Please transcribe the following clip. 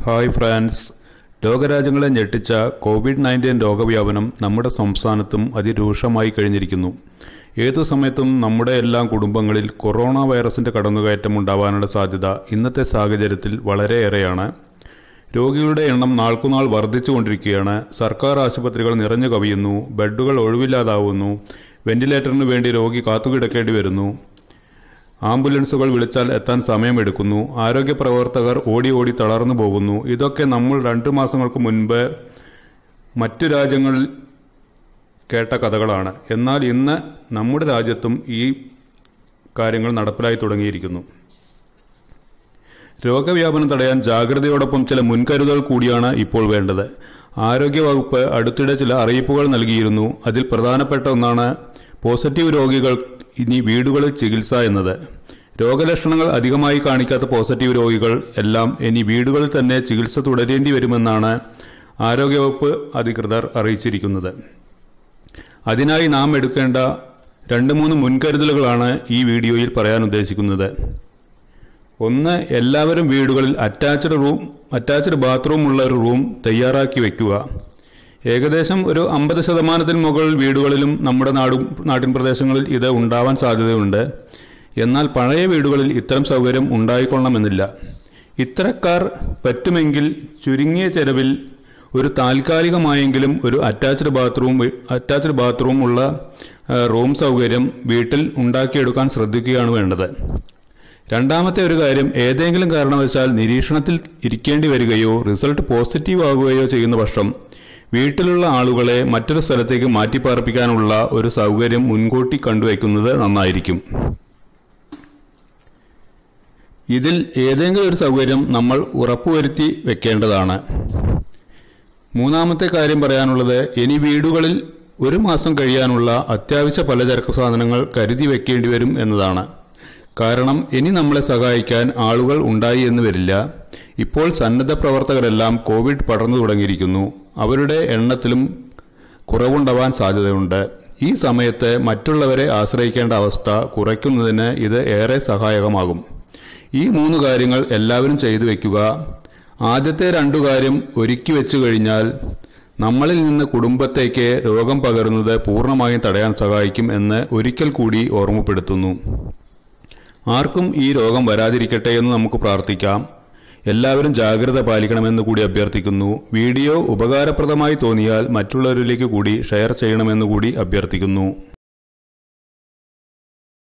hi France ലോകരാജ്യങ്ങളെ ഞെട്ടിച്ച Covid nineteen രോഗവ്യാപനം നമ്മുടെ സംസ്ഥാനത്തും അതിരൂക്ഷമായി കഴിഞ്ഞിരിക്കുന്നു ഏതു സമയത്തും നമ്മുടെ എല്ലാം കുടുംബങ്ങളിൽ കൊറോണ വൈറസിന്റെ കടന്നുകയറ്റം ഉണ്ടാവാനുള്ള സാധ്യത ഇന്നത്തെ സാഹചര്യത്തിൽ വളരെയേറെയാണ് രോഗികളുടെ എണ്ണം നാൾക്കുനാൾ വർദ്ധിച്ചുകൊണ്ടിരിക്കുകയാണ് സർക്കാർ ആശുപത്രികൾ നിറഞ്ഞു കവിയുന്നു ബെഡുകൾ ഒഴിവില്ലാതാവുന്നു വെന്റിലേറ്ററിനു വേണ്ടി രോഗി കാത്തുകിടക്കേണ്ടി വരുന്നു ആംബുലൻസുകൾ വിളിച്ചാൽ എത്താൻ സമയമെടുക്കുന്നു ആരോഗ്യ പ്രവർത്തകർ ഓടി ഓടി തളർന്നു പോകുന്നു ഇതൊക്കെ നമ്മൾ രണ്ടു മാസങ്ങൾക്ക് മുൻപ് മറ്റു രാജ്യങ്ങളിൽ കേട്ട കഥകളാണ് എന്നാൽ ഇന്ന് നമ്മുടെ രാജ്യത്തും ഈ കാര്യങ്ങൾ നടപ്പിലായി തുടങ്ങിയിരിക്കുന്നു രോഗവ്യാപനം തടയാൻ ജാഗ്രതയോടൊപ്പം ചില മുൻകരുതൽ കൂടിയാണ് ഇപ്പോൾ വേണ്ടത് ആരോഗ്യവകുപ്പ് അടുത്തിടെ ചില അറിയിപ്പുകൾ നൽകിയിരുന്നു അതിൽ പ്രധാനപ്പെട്ട ഒന്നാണ് പോസിറ്റീവ് രോഗികൾ ഇനി വീടുകളിൽ ചികിത്സ എന്നത് രോഗലക്ഷണങ്ങൾ അധികമായി കാണിക്കാത്ത പോസിറ്റീവ് രോഗികൾ എല്ലാം ഇനി വീടുകളിൽ തന്നെ ചികിത്സ തുടരേണ്ടി വരുമെന്നാണ് ആരോഗ്യവകുപ്പ് അധികൃതർ അറിയിച്ചിരിക്കുന്നത് അതിനായി നാം എടുക്കേണ്ട രണ്ട് മൂന്ന് മുൻകരുതലുകളാണ് ഈ വീഡിയോയിൽ പറയാൻ ഉദ്ദേശിക്കുന്നത് ഒന്ന് എല്ലാവരും വീടുകളിൽ അറ്റാച്ച്ഡ് റൂം അറ്റാച്ച്ഡ് ബാത്റൂം ഉള്ള ഒരു റൂം തയ്യാറാക്കി വെക്കുക ഏകദേശം ഒരു അമ്പത് ശതമാനത്തിന് മുകളിൽ വീടുകളിലും നമ്മുടെ നാടും നാട്ടിൻ പ്രദേശങ്ങളിൽ ഇത് ഉണ്ടാവാൻ സാധ്യതയുണ്ട് എന്നാൽ പഴയ വീടുകളിൽ ഇത്തരം സൗകര്യം ഉണ്ടായിക്കൊള്ളണമെന്നില്ല ഇത്തരക്കാർ പറ്റുമെങ്കിൽ ചുരുങ്ങിയ ചെലവിൽ ഒരു താൽക്കാലികമായെങ്കിലും ഒരു അറ്റാച്ച്ഡ് ബാത്റൂം അറ്റാച്ച്ഡ് ബാത്റൂം ഉള്ള റൂം സൗകര്യം വീട്ടിൽ ഉണ്ടാക്കിയെടുക്കാൻ ശ്രദ്ധിക്കുകയാണ് വേണ്ടത് രണ്ടാമത്തെ ഒരു കാര്യം ഏതെങ്കിലും കാരണവശാൽ നിരീക്ഷണത്തിൽ ഇരിക്കേണ്ടി വരികയോ റിസൾട്ട് പോസിറ്റീവ് ആകുകയോ ചെയ്യുന്ന പക്ഷം വീട്ടിലുള്ള ആളുകളെ മറ്റൊരു സ്ഥലത്തേക്ക് മാറ്റിപ്പാർപ്പിക്കാനുള്ള ഒരു സൗകര്യം മുൻകൂട്ടി കണ്ടുവയ്ക്കുന്നത് നന്നായിരിക്കും ഇതിൽ ഏതെങ്കിലും ഒരു സൗകര്യം നമ്മൾ ഉറപ്പുവരുത്തി വെക്കേണ്ടതാണ് മൂന്നാമത്തെ കാര്യം പറയാനുള്ളത് ഇനി വീടുകളിൽ ഒരു മാസം കഴിയാനുള്ള അത്യാവശ്യ പലചരക്ക് സാധനങ്ങൾ കരുതി വെക്കേണ്ടി വരും എന്നതാണ് കാരണം ഇനി നമ്മളെ സഹായിക്കാൻ ആളുകൾ ഉണ്ടായി എന്ന് വരില്ല ഇപ്പോൾ സന്നദ്ധ പ്രവർത്തകരെല്ലാം കോവിഡ് പടർന്നു തുടങ്ങിയിരിക്കുന്നു അവരുടെ എണ്ണത്തിലും കുറവുണ്ടാവാൻ സാധ്യതയുണ്ട് ഈ സമയത്ത് മറ്റുള്ളവരെ ആശ്രയിക്കേണ്ട അവസ്ഥ കുറയ്ക്കുന്നതിന് ഇത് ഏറെ സഹായകമാകും ഈ മൂന്ന് കാര്യങ്ങൾ എല്ലാവരും ചെയ്തു വെക്കുക ആദ്യത്തെ രണ്ടു കാര്യം ഒരുക്കി വെച്ചു കഴിഞ്ഞാൽ നമ്മളിൽ നിന്ന് കുടുംബത്തേക്ക് രോഗം പകരുന്നത് പൂർണ്ണമായും തടയാൻ സഹായിക്കും എന്ന് ഒരിക്കൽ കൂടി ഓർമ്മപ്പെടുത്തുന്നു ആർക്കും ഈ രോഗം വരാതിരിക്കട്ടെ എന്ന് നമുക്ക് പ്രാർത്ഥിക്കാം എല്ലാവരും ജാഗ്രത പാലിക്കണമെന്ന് കൂടി അഭ്യർത്ഥിക്കുന്നു വീഡിയോ ഉപകാരപ്രദമായി തോന്നിയാൽ മറ്റുള്ളവരിലേക്ക് കൂടി ഷെയർ ചെയ്യണമെന്ന് കൂടി അഭ്യർത്ഥിക്കുന്നു